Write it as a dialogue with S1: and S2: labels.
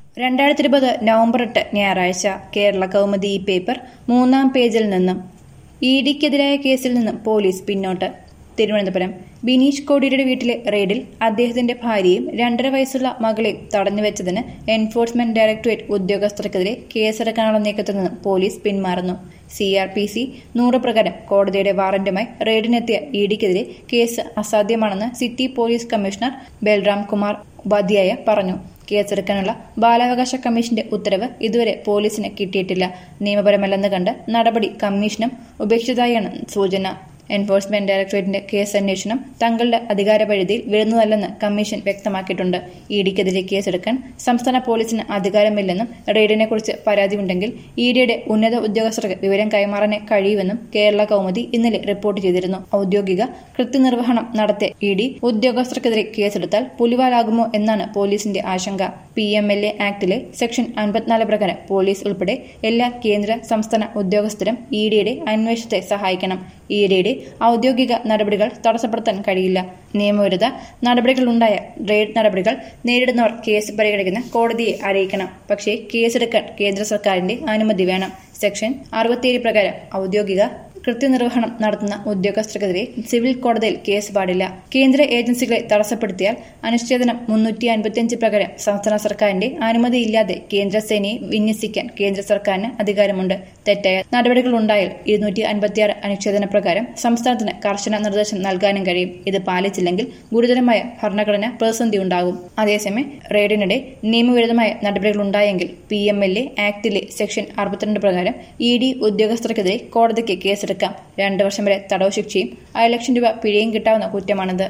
S1: രണ്ടായിരത്തി ഇരുപത് നവംബർ എട്ട് ഞായറാഴ്ച കേരള കൗമുദി ഈ പേപ്പർ മൂന്നാം പേജിൽ നിന്നും ഇ ഡിക്കെതിരായ കേസിൽ നിന്നും പോലീസ് പിന്നോട്ട് തിരുവനന്തപുരം ബിനീഷ് കോടിയുടെ വീട്ടിലെ റെയ്ഡിൽ അദ്ദേഹത്തിന്റെ ഭാര്യയും രണ്ടര വയസ്സുള്ള മകളെയും തടഞ്ഞുവെച്ചതിന് എൻഫോഴ്സ്മെന്റ് ഡയറക്ടറേറ്റ് ഉദ്യോഗസ്ഥർക്കെതിരെ കേസെടുക്കാനുള്ള നീക്കത്തിൽ നിന്നും പോലീസ് പിന്മാറുന്നു സി ആർ പി സി നൂറ് പ്രകാരം കോടതിയുടെ വാറന്റുമായി റെയ്ഡിനെത്തിയ ഇ ഡിക്കെതിരെ കേസ് അസാധ്യമാണെന്ന് city police commissioner Balram Kumar Upadhyay പറഞ്ഞു കേസെടുക്കാനുള്ള ബാലാവകാശ കമ്മീഷന്റെ ഉത്തരവ് ഇതുവരെ പോലീസിന് കിട്ടിയിട്ടില്ല നിയമപരമല്ലെന്ന് കണ്ട് നടപടി കമ്മീഷനും ഉപേക്ഷിച്ചതായാണ് സൂചന എൻഫോഴ്സ്മെന്റ് ഡയറക്ടറേറ്റിന്റെ കേസ് അന്വേഷണം തങ്ങളുടെ അധികാരപരിധിയിൽ വരുന്നതല്ലെന്ന് കമ്മീഷൻ വ്യക്തമാക്കിയിട്ടുണ്ട് ഇ ഡിക്കെതിരെ കേസെടുക്കാൻ സംസ്ഥാന പോലീസിന് അധികാരമില്ലെന്നും റെയ്ഡിനെക്കുറിച്ച് പരാതിയുണ്ടെങ്കിൽ ഇ ഡിയുടെ ഉന്നത ഉദ്യോഗസ്ഥർക്ക് വിവരം കൈമാറാനേ കഴിയുമെന്നും കേരള കൗമുദി ഇന്നലെ റിപ്പോർട്ട് ചെയ്തിരുന്നു ഔദ്യോഗിക കൃത്യനിർവഹണം നടത്തിയ ഇ ഡി ഉദ്യോഗസ്ഥർക്കെതിരെ കേസെടുത്താൽ പുലിവാലാകുമോ എന്നാണ് പോലീസിന്റെ ആശങ്ക പി എം എൽ എ ആക്ടിലെ സെക്ഷൻ അൻപത്തിനാല് പ്രകാരം പോലീസ് ഉൾപ്പെടെ എല്ലാ കേന്ദ്ര സംസ്ഥാന ഉദ്യോഗസ്ഥരും ഇ ഡിയുടെ അന്വേഷണത്തെ സഹായിക്കണം ഇ ഡിയുടെ ഔദ്യോഗിക നടപടികൾ തടസ്സപ്പെടുത്താൻ കഴിയില്ല നിയമവിരുദ്ധ നടപടികളുണ്ടായ റെയ്ഡ് നടപടികൾ നേരിടുന്നവർ കേസ് പരിഗണിക്കുന്ന കോടതിയെ അറിയിക്കണം പക്ഷേ കേസെടുക്കാൻ കേന്ദ്ര സർക്കാരിന്റെ അനുമതി വേണം സെക്ഷൻ അറുപത്തിയേഴ് പ്രകാരം ഔദ്യോഗിക കൃത്യനിർവഹണം നടത്തുന്ന ഉദ്യോഗസ്ഥർക്കെതിരെ സിവിൽ കോടതിയിൽ കേസ് പാടില്ല കേന്ദ്ര ഏജൻസികളെ തടസ്സപ്പെടുത്തിയാൽ അനുച്ഛേദനം മുന്നൂറ്റി അൻപത്തിയഞ്ച് പ്രകാരം സംസ്ഥാന സർക്കാരിന്റെ അനുമതിയില്ലാതെ കേന്ദ്ര സേനയെ വിന്യസിക്കാൻ കേന്ദ്ര സർക്കാരിന് അധികാരമുണ്ട് തെറ്റായ നടപടികൾ ഉണ്ടായാൽ ഇരുന്നൂറ്റി അൻപത്തിയാറ് അനുച്ഛേദന പ്രകാരം സംസ്ഥാനത്തിന് കർശന നിർദ്ദേശം നൽകാനും കഴിയും ഇത് പാലിച്ചില്ലെങ്കിൽ ഗുരുതരമായ ഭരണഘടന പ്രതിസന്ധി ഉണ്ടാകും അതേസമയം റെയ്ഡിനിടെ നിയമവിരുദ്ധമായ നടപടികൾ ഉണ്ടായെങ്കിൽ പി എം എൽ എ ആക്ടിലെ സെക്ഷൻ അറുപത്തിരണ്ട് പ്രകാരം ഇ ഡി ഉദ്യോഗസ്ഥർക്കെതിരെ കോടതിക്ക് കേസെടുക്കാം രണ്ടു വർഷം വരെ തടവ് ശിക്ഷയും അര ലക്ഷം രൂപ പിഴയും കിട്ടാവുന്ന കുറ്റമാണിത്